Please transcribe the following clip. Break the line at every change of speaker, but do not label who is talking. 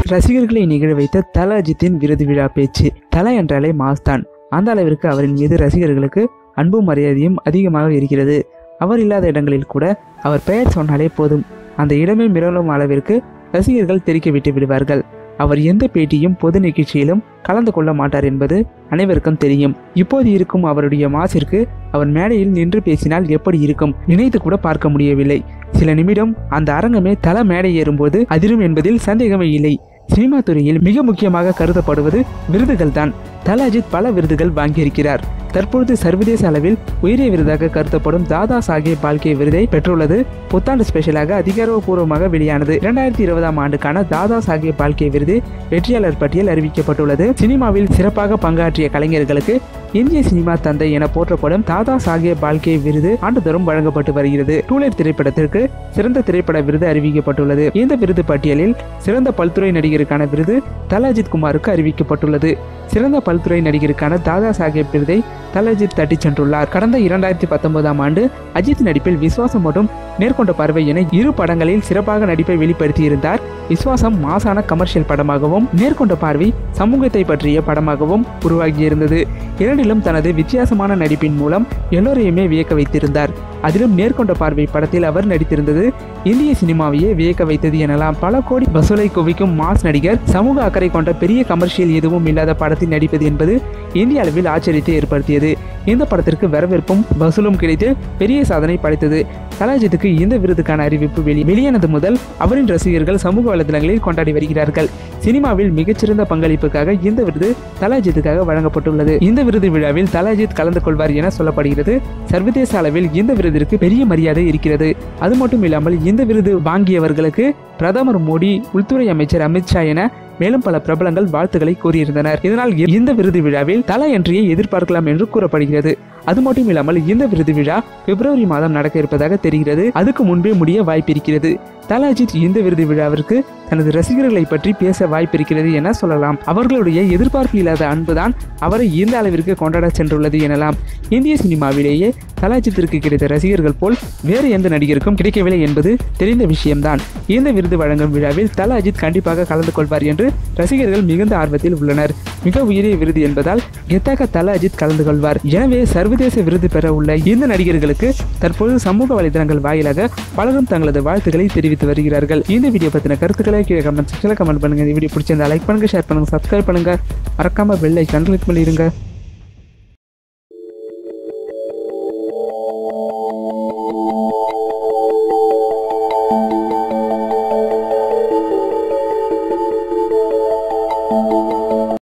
ரசிகர்களை நிகழ வைத்த தல அஜித்தின் விருது விழா பேச்சு தல என்றாலே மாஸ் தான் அந்த அளவிற்கு அவரின் மீது ரசிகர்களுக்கு அன்பும் மரியாதையும் அதிகமாக இருக்கிறது அவர் இல்லாத இடங்களில் கூட அவர் பெயர் சொன்னாலே போதும் அந்த இடமே மிரளும் அளவிற்கு ரசிகர்கள் தெரிக்க விட்டு விடுவார்கள் அவர் எந்த பேட்டியும் பொது நிகழ்ச்சியிலும் கலந்து கொள்ள மாட்டார் என்பது அனைவருக்கும் தெரியும் இப்போது இருக்கும் அவருடைய மாசிற்கு அவர் மேடையில் நின்று பேசினால் எப்படி இருக்கும் நினைத்து கூட பார்க்க முடியவில்லை சில நிமிடம் அந்த அரங்கமே தல மேடை ஏறும்போது அதிரும் என்பதில் சந்தேகமே இல்லை சினிமா துறையில் மிக முக்கியமாக கருதப்படுவது விருதுகள் தான் தல அஜித் பல விருதுகள் வாங்கியிருக்கிறார் தற்பொழுது சர்வதேச அளவில் உயரிய விருதாக கருதப்படும் தாதா சாஹேப் பால்கே விருதை பெற்றுள்ளது புத்தாண்டு ஸ்பெஷலாக அதிகாரப்பூர்வமாக வெளியானது இரண்டாயிரத்தி இருபதாம் ஆண்டுக்கான தாதா சாஹேப் பால்கே விருது வெற்றியாளர் பட்டியல் அறிவிக்கப்பட்டுள்ளது சினிமாவில் சிறப்பாக பங்காற்றிய கலைஞர்களுக்கு இந்திய சினிமா தந்தை என போற்றப்படும் தாதா சாஹேப் பால்கே விருது ஆண்டுதோறும் வழங்கப்பட்டு வருகிறது டூலர் திரைப்படத்திற்கு சிறந்த திரைப்பட விருது அறிவிக்கப்பட்டுள்ளது இந்த விருது பட்டியலில் சிறந்த பல்துறை நடிகருக்கான விருது தல அஜித் குமாருக்கு அறிவிக்கப்பட்டுள்ளது சிறந்த பல்துறை நடிகருக்கான தாதா சாஹேப் விருதை தல அஜித் தட்டிச் சென்றுள்ளார் கடந்த இரண்டாயிரத்தி பத்தொன்பதாம் ஆண்டு அஜித் நடிப்பில் விஸ்வாசம் மற்றும் நேர்கொண்ட பார்வை என இரு படங்களில் சிறப்பாக நடிப்பை வெளிப்படுத்தியிருந்தார் விஸ்வாசம் மாசான கமர்ஷியல் படமாகவும் நேர்கொண்ட பார்வை சமூகத்தை பற்றிய படமாகவும் உருவாகியிருந்தது இரண்டிலும் தனது வித்தியாசமான நடிப்பின் மூலம் எல்லோரையுமே வியக்க வைத்திருந்தார் அதிலும் நேர்கொண்ட பார்வை படத்தில் அவர் நடித்திருந்தது இந்திய சினிமாவையே வியக்க வைத்தது எனலாம் பல கோடி வசூலை குவிக்கும் மாஸ் நடிகர் சமூக அக்கறை கொண்ட பெரிய கமர்ஷியல் எதுவும் இல்லாத படத்தில் நடிப்பது என்பது இந்திய அளவில் ஆச்சரியத்தை ஏற்படுத்தியது இந்த படத்திற்கு வரவேற்பும் வசூலும் கிடைத்து பெரிய சாதனை படைத்தது கலாஜித்துக்கு இந்த விருதுக்கான அறிவிப்பு வெளி வெளியானது முதல் அவரின் ரசிகர்கள் சமூக வலைதளங்களில் கொண்டாடி வருகிறார்கள் சினிமாவில் மிகச்சிறந்த பங்களிப்புக்காக இந்த விருது தலாஜித்துக்காக வழங்கப்பட்டுள்ளது இந்த விருது விழாவில் தலாஜித் கலந்து கொள்வார் என சொல்லப்படுகிறது சர்வதேச அளவில் இந்த விருதிற்கு பெரிய மரியாதை இருக்கிறது அது மட்டும் இல்லாமல் இந்த விருது வாங்கியவர்களுக்கு பிரதமர் மோடி உள்துறை அமைச்சர் அமித்ஷா என மேலும் பல பிரபலங்கள் வாழ்த்துக்களை கூறியிருந்தனர் இதனால் இந்த விருது விழாவில் தல என்றியை எதிர்பார்க்கலாம் என்று கூறப்படுகிறது அது மட்டும் இல்லாமல் இந்த விருது விழா பிப்ரவரி மாதம் நடக்க இருப்பதாக தெரிகிறது அதுக்கு முன்பே முடிய வாய்ப்பிருக்கிறது தல அஜித் இந்த விருது விழாவிற்கு தனது ரசிகர்களை பற்றி பேச வாய்ப்பிருக்கிறது என சொல்லலாம் அவர்களுடைய எதிர்பார்ப்பு இல்லாத அன்புதான் அவரை இந்த அளவிற்கு கொண்டாட சென்றுள்ளது எனலாம் இந்திய சினிமாவிலேயே தல அஜித்திற்கு கிடைத்த ரசிகர்கள் போல் வேறு எந்த நடிகருக்கும் கிடைக்கவில்லை என்பது தெரிந்த விஷயம்தான் இந்த விருது வழங்கும் விழாவில் தல அஜித் கண்டிப்பாக கலந்து கொள்வார் என்று ரசிகர்கள் மிகுந்த ஆர்வத்தில் உள்ளனர் மிக உயரிய விருது என்பதால் கெத்தாக தல அஜித் கலந்து கொள்வார் எனவே சர்வதேச விருது பெற உள்ள இந்த நடிகர்களுக்கு தற்போது சமூக வலைதளங்கள் வாயிலாக பலரும் தங்களது வாழ்த்துக்களை தெரிவித்து வருகிறார்கள் இந்த வீடியோ பற்றின கருத்துக்களை கீழே கமெண்ட் செக்ஷனில் கமெண்ட் பண்ணுங்க இந்த வீடியோ பிடிச்சிருந்தா லைக் பண்ணுங்க ஷேர் பண்ணுங்க சப்ஸ்கிரைப் பண்ணுங்க மறக்காம பெல் ஐக்கான் கிளிக் பண்ணிடுங்க